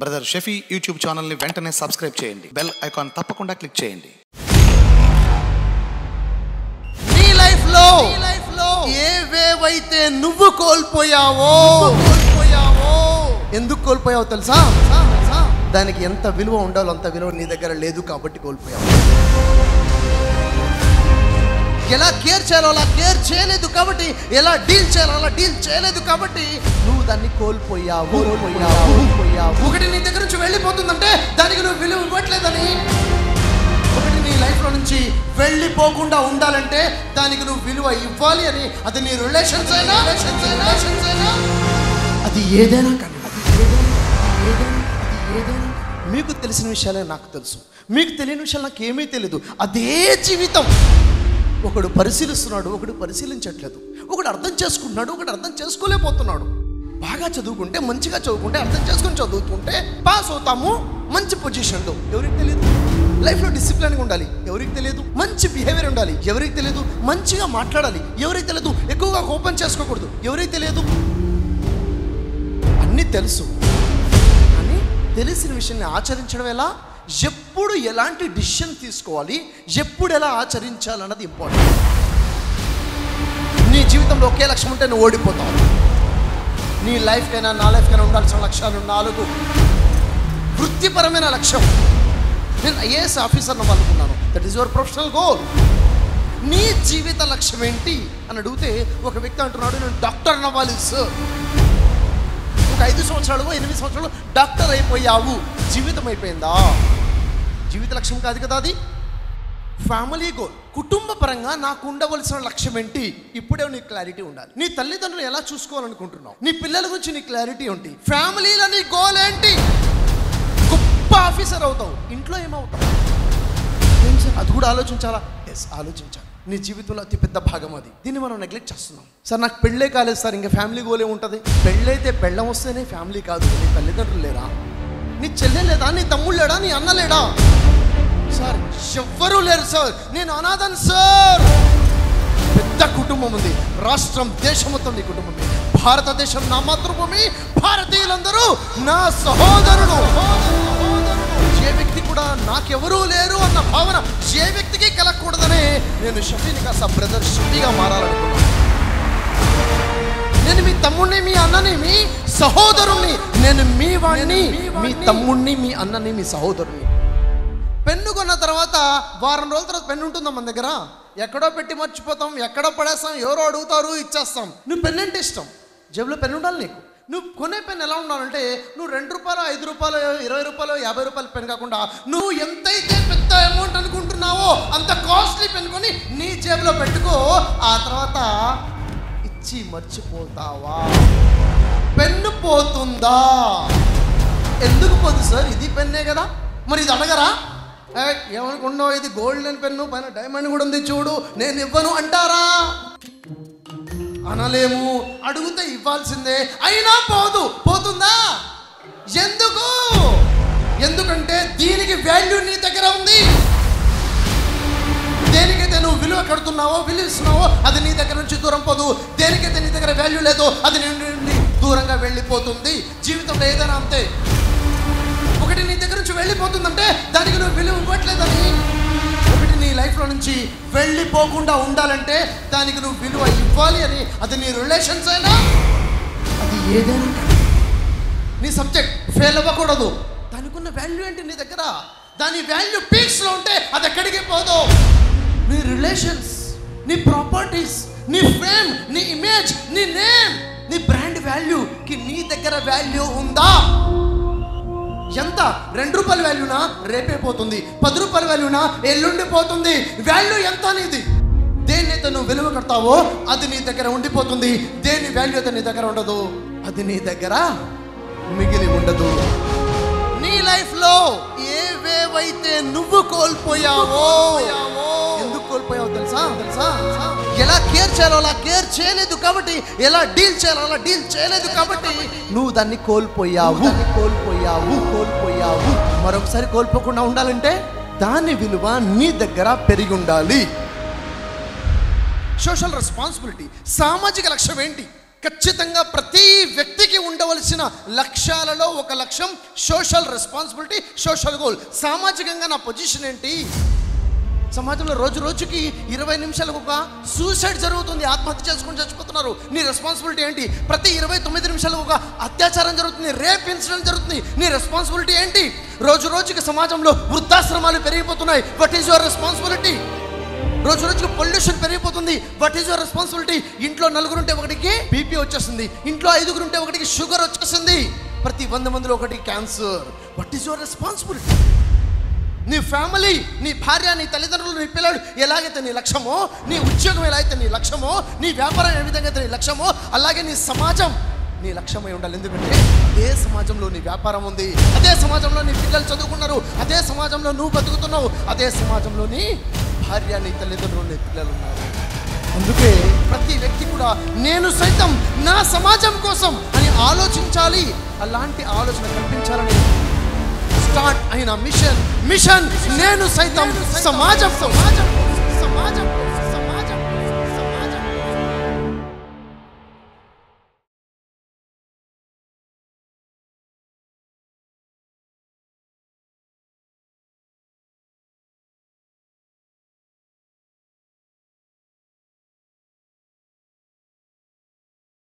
Brother Shafi YouTube ఛానల్ని వెంటనే subscribe చేయండి బెల్ ఐకాన్ తప్పకుండా క్లిక్ చేయండి నీ లైఫ్ లో లైఫ్ లో ఏవేవైతే నువ్వు కోల్పోయావో కోల్పోయావో ఎందుకు కోల్పోయావో తెలుసా దానికి ఎంత విలువ ఉండాలో అంత విలువ నీ దగ్గర లేదు కాబట్టి కోల్పోయావు ఎలా కేర్ చేయాలో అలా కేర్ చేయలేదు కాబట్టి ఎలా డీల్ చేయాలో అలా డీల్ చేయలేదు కాబట్టి నువ్వు దాన్ని కోల్పోయావు కోల్పోయావు కోల్పోయావు ఒకటి నీ దగ్గర నుంచి వెళ్ళిపోతుందంటే దానికి నువ్వు విలువ ఇవ్వట్లేదని ఒకటి నీ లైఫ్లో నుంచి వెళ్ళిపోకుండా ఉండాలంటే దానికి నువ్వు విలువ ఇవ్వాలి అని అది నీ రిలేషన్స్ అయినా రిలేషన్స్ అయినా రిలేషన్స్ అయినా అది ఏదైనా కానీ అది ఏదైనా ఏదైనా అది ఏదైనా మీకు తెలిసిన విషయాలే నాకు తెలుసు మీకు తెలియని విషయాలు నాకు ఏమీ తెలియదు అదే జీవితం ఒకడు పరిశీలిస్తున్నాడు ఒకడు పరిశీలించట్లేదు ఒకడు అర్థం చేసుకుంటున్నాడు ఒకడు అర్థం చేసుకోలేకపోతున్నాడు బాగా చదువుకుంటే మంచిగా చదువుకుంటే అర్థం చేసుకుని చదువుతుంటే పాస్ అవుతాము మంచి పొజిషన్లో ఎవరికి తెలియదు లైఫ్లో డిసిప్లిన్గా ఉండాలి ఎవరికి తెలియదు మంచి బిహేవియర్ ఉండాలి ఎవరికి తెలియదు మంచిగా మాట్లాడాలి ఎవరికి తెలియదు ఎక్కువగా కోపం చేసుకోకూడదు ఎవరికి తెలియదు అన్నీ తెలుసు కానీ తెలిసిన విషయాన్ని ఆచరించడం ఎలా ఎప్పుడు ఎలాంటి డిసిషన్ తీసుకోవాలి ఎప్పుడు ఎలా ఆచరించాలన్నది ఇంపార్టెంట్ నీ జీవితంలో ఒకే లక్ష్యం ఉంటే నువ్వు ఓడిపోతావు నీ లైఫ్కైనా నా లైఫ్కైనా ఉండాల్సిన లక్ష్యాలు నాలుగు వృత్తిపరమైన లక్ష్యం నేను ఐఏఎస్ ఆఫీసర్ను అనుకున్నాను that is your professional goal నీ జీవిత లక్ష్యం ఏంటి అని అడిగితే ఒక వ్యక్తి అంటున్నాడు నేను డాక్టర్ అవ్వాలి సార్ ఒక ఐదు సంవత్సరాలు ఎనిమిది సంవత్సరాలు డాక్టర్ అయిపోయావు జీవితం అయిపోయిందా జీవిత లక్ష్యం కాదు కదా అది ఫ్యామిలీ గోల్ కుటుంబ పరంగా నాకు ఉండవలసిన లక్ష్యం ఏంటి ఇప్పుడే నీకు క్లారిటీ ఉండాలి నీ తల్లిదండ్రులు ఎలా చూసుకోవాలనుకుంటున్నావు నీ పిల్లల గురించి నీ క్లారిటీ ఏంటి ఫ్యామిలీలో నీ గోల్ ఏంటి గొప్ప ఆఫీసర్ అవుతావు ఇంట్లో ఏమవుతావు ఏం సార్ అది కూడా ఆలోచించాలా ఎస్ ఆలోచించాలి నీ జీవితంలో అతి పెద్ద భాగం అది దీన్ని మనం నెగ్లెక్ట్ చేస్తున్నాం సార్ నాకు పెళ్ళే కాలేదు సార్ ఇంకా ఫ్యామిలీ గోలే ఉంటుంది పెళ్ళైతే పెళ్ళం వస్తేనే ఫ్యామిలీ కాదు నీ తల్లిదండ్రులు లేరా నీ చెల్లె లేదా నీ తమ్ముడు లేడా నీ అన్న లేడా సార్ ఎవ్వరూ లేరు సార్ నేను అనాథన్ సార్ పెద్ద కుటుంబం ఉంది రాష్ట్రం దేశం మొత్తం నీ కుటుంబం ఉంది భారతదేశం నా మాతృభూమి భారతీయులందరూ నా సహోదరుడు ఏ వ్యక్తి కూడా నాకెవరూ లేరు అన్న భావన ఏ వ్యక్తికి కలగకూడదనే నేను షఫీని కాస్త బ్రదర్ షఫీగా మారాలనుకున్నాను నేను మీ తమ్ముడిని మీ అన్నని మీ సహోదరుణ్ణి నేను మీ వాడిని మీ తమ్ముడిని మీ అన్నని మీ సహోదరుని పెన్ను కొన్న తర్వాత వారం రోజుల తర్వాత పెన్ను ఉంటుందా మన దగ్గర ఎక్కడో పెట్టి మర్చిపోతాం ఎక్కడో పడేస్తాం ఎవరో అడుగుతారు ఇచ్చేస్తాం నువ్వు పెన్ అంటే ఇష్టం జేబులో పెన్ ఉండాలి నీకు నువ్వు కొనే పెన్ ఎలా ఉండాలంటే నువ్వు రెండు రూపాయలు ఐదు రూపాయలు ఇరవై రూపాయలు యాభై రూపాయల పెన్ కాకుండా నువ్వు ఎంతైతే పెద్ద అమౌంట్ అనుకుంటున్నావో అంత కాస్ట్లీ పెన్ కొని నీ జేబులో పెట్టుకో ఆ తర్వాత ఇచ్చి మర్చిపోతావా పెన్ను పోతుందా ఎందుకు పోదు సార్ ఇది పెన్నే కదా మరి ఇది అడగరా ఏ, ఏమనుకున్నావు ఇది గోల్డెన్ పెన్ను పైన డైమండ్ కూడా ఉంది చూడు నేను ఇవ్వను అంటారా అనలేము అడిగితే ఇవ్వాల్సిందే అయినా పోదు పోతుందా ఎందుకు ఎందుకంటే దీనికి వాల్యూ నీ దగ్గర ఉంది దేనికైతే నువ్వు విలువ కడుతున్నావో విలువ ఇస్తున్నావో అది నీ దగ్గర నుంచి దూరం పోదు దేనికైతే నీ దగ్గర వాల్యూ లేదో అది నీ నుండి దూరంగా వెళ్ళిపోతుంది జీవితంలో ఏదైనా అంతే ఒకటి నీ దగ్గర నుంచి వెళ్ళిపోతుందంటే దానికి నువ్వు విలువ ఇవ్వట్లేదని ఒకటి నీ లైఫ్లో నుంచి వెళ్ళిపోకుండా ఉండాలంటే దానికి నువ్వు విలువ ఇవ్వాలి అని అది నీ రిలేషన్స్ అయినా అది ఏదైనా కానీ. నీ సబ్జెక్ట్ ఫెయిల్ అవ్వకూడదు దానికి ఉన్న వాల్యూ ఏంటి నీ దగ్గర దాని వాల్యూ పీక్స్లో ఉంటే అది ఎక్కడికి పోదు నీ రిలేషన్స్ నీ ప్రాపర్టీస్ నీ ఫేమ్ నీ ఇమేజ్ నీ నేమ్ నీ బ్రాండ్ వాల్యూకి నీ దగ్గర వాల్యూ ఉందా ఎంత రెండు రూపాయల వాల్యూనా రేపే పోతుంది పది రూపాయల వాల్యూనా ఎల్లుండి పోతుంది వాల్యూ ఎంత అనేది దేన్నైతే నువ్వు విలువ కడతావో అది నీ దగ్గర ఉండిపోతుంది దేని వాల్యూ అయితే నీ దగ్గర ఉండదు అది నీ దగ్గర మిగిలి ఉండదు నీ లైఫ్ లో ఏవేవైతే నువ్వు కోల్పోయావో ఎందుకు కోల్పోయావో తెలుసా తెలుసా ఎలా కేర్ చేయాలో అలా కేర్ చేయలేదు కాబట్టి ఎలా డీల్ చేయాలో అలా డీల్ చేయలేదు కాబట్టి నువ్వు దాన్ని కోల్పోయావు కోల్పోయావు కోల్పోయావు మరొకసారి కోల్పోకుండా ఉండాలంటే దాని విలువ నీ దగ్గర పెరిగి ఉండాలి సోషల్ రెస్పాన్సిబిలిటీ సామాజిక లక్ష్యం ఏంటి ఖచ్చితంగా ప్రతి వ్యక్తికి ఉండవలసిన లక్ష్యాలలో ఒక లక్ష్యం సోషల్ రెస్పాన్సిబిలిటీ సోషల్ గోల్ సామాజికంగా నా పొజిషన్ ఏంటి సమాజంలో రోజు రోజుకి ఇరవై నిమిషాలకు ఒక సూసైడ్ జరుగుతుంది ఆత్మహత్య చేసుకుని చచ్చిపోతున్నారు నీ రెస్పాన్సిబిలిటీ ఏంటి ప్రతి ఇరవై తొమ్మిది నిమిషాలకు ఒక అత్యాచారం జరుగుతుంది రేప్ ఇన్సిడెంట్ జరుగుతుంది నీ రెస్పాన్సిబిలిటీ ఏంటి రోజు రోజుకి సమాజంలో వృద్ధాశ్రమాలు పెరిగిపోతున్నాయి వాట్ ఈస్ యువర్ రెస్పాన్సిబిలిటీ రోజు రోజుకి పొల్యూషన్ పెరిగిపోతుంది వాట్ ఈస్ యువర్ రెస్పాన్సిబిలిటీ ఇంట్లో నలుగురు ఉంటే ఒకటికి బీపీ వచ్చేస్తుంది ఇంట్లో ఐదుగురు ఉంటే ఒకటికి షుగర్ వచ్చేస్తుంది ప్రతి వంద మందిలో ఒకటి cancer what is your responsibility నీ ఫ్యామిలీ నీ భార్య నీ తల్లిదండ్రులు నీ పిల్లలు ఎలాగైతే నీ లక్ష్యమో నీ ఉద్యోగం ఎలా అయితే నీ లక్ష్యమో నీ వ్యాపారం ఏ విధంగా అయితే నీ లక్ష్యమో అలాగే నీ సమాజం నీ లక్ష్యమై ఉండాలి ఎందుకంటే అదే సమాజంలో నీ వ్యాపారం ఉంది అదే సమాజంలో నీ పిల్లలు చదువుకున్నారు అదే సమాజంలో నువ్వు బతుకుతున్నావు అదే సమాజంలో నీ భార్య నీ తల్లిదండ్రులు నీ పిల్లలు ఉన్నారు అందుకే ప్రతి వ్యక్తి కూడా నేను సైతం నా సమాజం కోసం అని ఆలోచించాలి అలాంటి ఆలోచన కల్పించాలని స్టార్ట్ అయిన మిషన్ మిషన్ నేను సైతం సమాజం సమాజం కోసం, సమాజం కోసం.